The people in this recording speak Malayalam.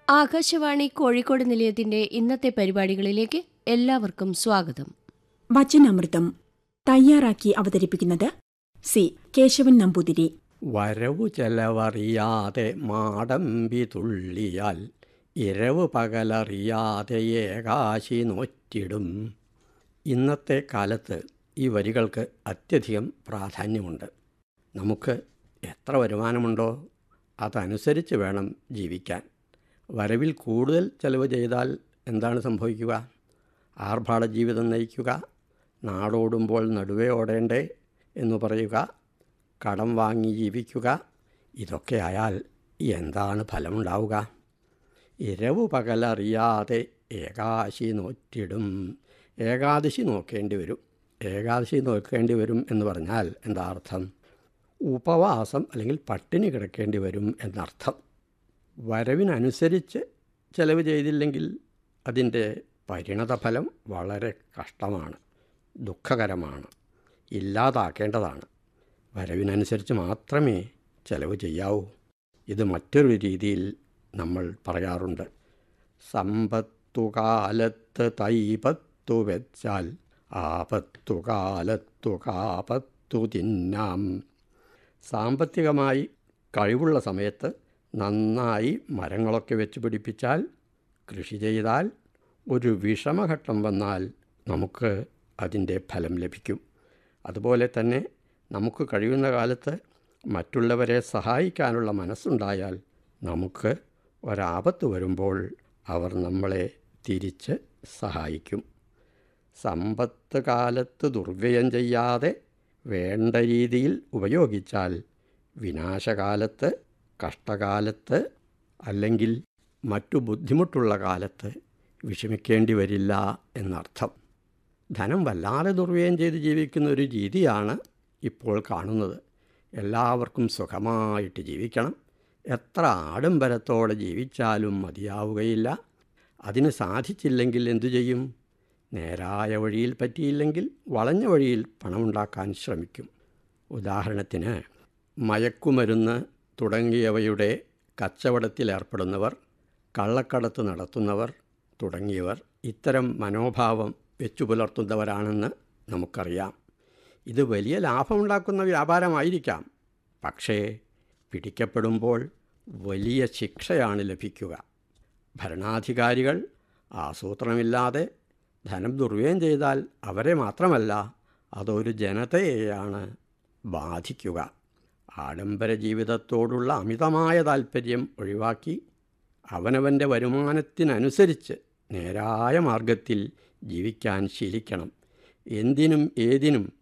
ആകാശവാണി കോഴിക്കോട് നിലയത്തിന്റെ ഇന്നത്തെ പരിപാടികളിലേക്ക് എല്ലാവർക്കും സ്വാഗതം വചനാമൃതം തയ്യാറാക്കി അവതരിപ്പിക്കുന്നത് സി കേശവൻ നമ്പൂതിരി വരവു ചെലവറിയാതെ മാടമ്പി തുള്ളിയാൽ ഇരവ് പകലറിയാതെ ഏകാശി നോറ്റിടും ഇന്നത്തെ കാലത്ത് ഈ വരികൾക്ക് അത്യധികം പ്രാധാന്യമുണ്ട് നമുക്ക് എത്ര വരുമാനമുണ്ടോ അതനുസരിച്ച് വേണം ജീവിക്കാൻ വരവിൽ കൂടുതൽ ചെലവ് ചെയ്താൽ എന്താണ് സംഭവിക്കുക ആർഭാട ജീവിതം നയിക്കുക നാടോടുമ്പോൾ നടുവേ ഓടേണ്ടേ എന്ന് പറയുക കടം വാങ്ങി ജീവിക്കുക ഇതൊക്കെ ആയാൽ എന്താണ് ഫലമുണ്ടാവുക ഇരവു പകലറിയാതെ ഏകാശി നോറ്റിടും ഏകാദശി നോക്കേണ്ടി വരും ഏകാദശി നോക്കേണ്ടി വരും എന്ന് പറഞ്ഞാൽ എന്താ അർത്ഥം ഉപവാസം അല്ലെങ്കിൽ പട്ടിണി കിടക്കേണ്ടി വരും എന്നർത്ഥം വരവിനനുസരിച്ച് ചെലവ് ചെയ്തില്ലെങ്കിൽ അതിൻ്റെ പരിണതഫലം വളരെ കഷ്ടമാണ് ദുഃഖകരമാണ് ഇല്ലാതാക്കേണ്ടതാണ് വരവിനനുസരിച്ച് മാത്രമേ ചെലവ് ചെയ്യാവൂ ഇത് മറ്റൊരു രീതിയിൽ നമ്മൾ പറയാറുണ്ട് സമ്പത്തു കാലത്ത് തൈപത്തു വെച്ചാൽ ആപത്തു കാലത്തു കാപത്തു തിന്നാം സാമ്പത്തികമായി കഴിവുള്ള സമയത്ത് നന്നായി മരങ്ങളൊക്കെ വെച്ച് പിടിപ്പിച്ചാൽ കൃഷി ചെയ്താൽ ഒരു വിഷമഘട്ടം വന്നാൽ നമുക്ക് അതിൻ്റെ ഫലം ലഭിക്കും അതുപോലെ തന്നെ നമുക്ക് കഴിയുന്ന കാലത്ത് മറ്റുള്ളവരെ സഹായിക്കാനുള്ള മനസ്സുണ്ടായാൽ നമുക്ക് ഒരാപത്ത് വരുമ്പോൾ അവർ നമ്മളെ തിരിച്ച് സഹായിക്കും സമ്പത്ത് കാലത്ത് ദുർവ്യയം ചെയ്യാതെ വേണ്ട രീതിയിൽ ഉപയോഗിച്ചാൽ വിനാശകാലത്ത് കഷ്ടകാലത്ത് അല്ലെങ്കിൽ മറ്റു ബുദ്ധിമുട്ടുള്ള കാലത്ത് വിഷമിക്കേണ്ടി വരില്ല എന്നർത്ഥം ധനം വല്ലാതെ ദുർവ്യയം ചെയ്ത് ജീവിക്കുന്ന ഒരു രീതിയാണ് ഇപ്പോൾ കാണുന്നത് എല്ലാവർക്കും സുഖമായിട്ട് ജീവിക്കണം എത്ര ആഡംബരത്തോടെ ജീവിച്ചാലും മതിയാവുകയില്ല അതിന് സാധിച്ചില്ലെങ്കിൽ എന്തു ചെയ്യും നേരായ വഴിയിൽ പറ്റിയില്ലെങ്കിൽ വളഞ്ഞ വഴിയിൽ പണമുണ്ടാക്കാൻ ശ്രമിക്കും ഉദാഹരണത്തിന് മയക്കുമരുന്ന് തുടങ്ങിയവയുടെ കച്ചവടത്തിലേർപ്പെടുന്നവർ കള്ളക്കടത്ത് നടത്തുന്നവർ തുടങ്ങിയവർ ഇത്തരം മനോഭാവം വെച്ചു പുലർത്തുന്നവരാണെന്ന് നമുക്കറിയാം ഇത് വലിയ ലാഭമുണ്ടാക്കുന്ന വ്യാപാരമായിരിക്കാം പക്ഷേ പിടിക്കപ്പെടുമ്പോൾ വലിയ ശിക്ഷയാണ് ലഭിക്കുക ഭരണാധികാരികൾ ആസൂത്രണമില്ലാതെ ധനം ദുർവ്യയം ചെയ്താൽ അവരെ മാത്രമല്ല അതൊരു ജനതയെയാണ് ബാധിക്കുക ആഡംബര ജീവിതത്തോടുള്ള അമിതമായ താൽപ്പര്യം ഒഴിവാക്കി അവനവൻ്റെ വരുമാനത്തിനനുസരിച്ച് നേരായ മാർഗത്തിൽ ജീവിക്കാൻ ശീലിക്കണം എന്തിനും ഏതിനും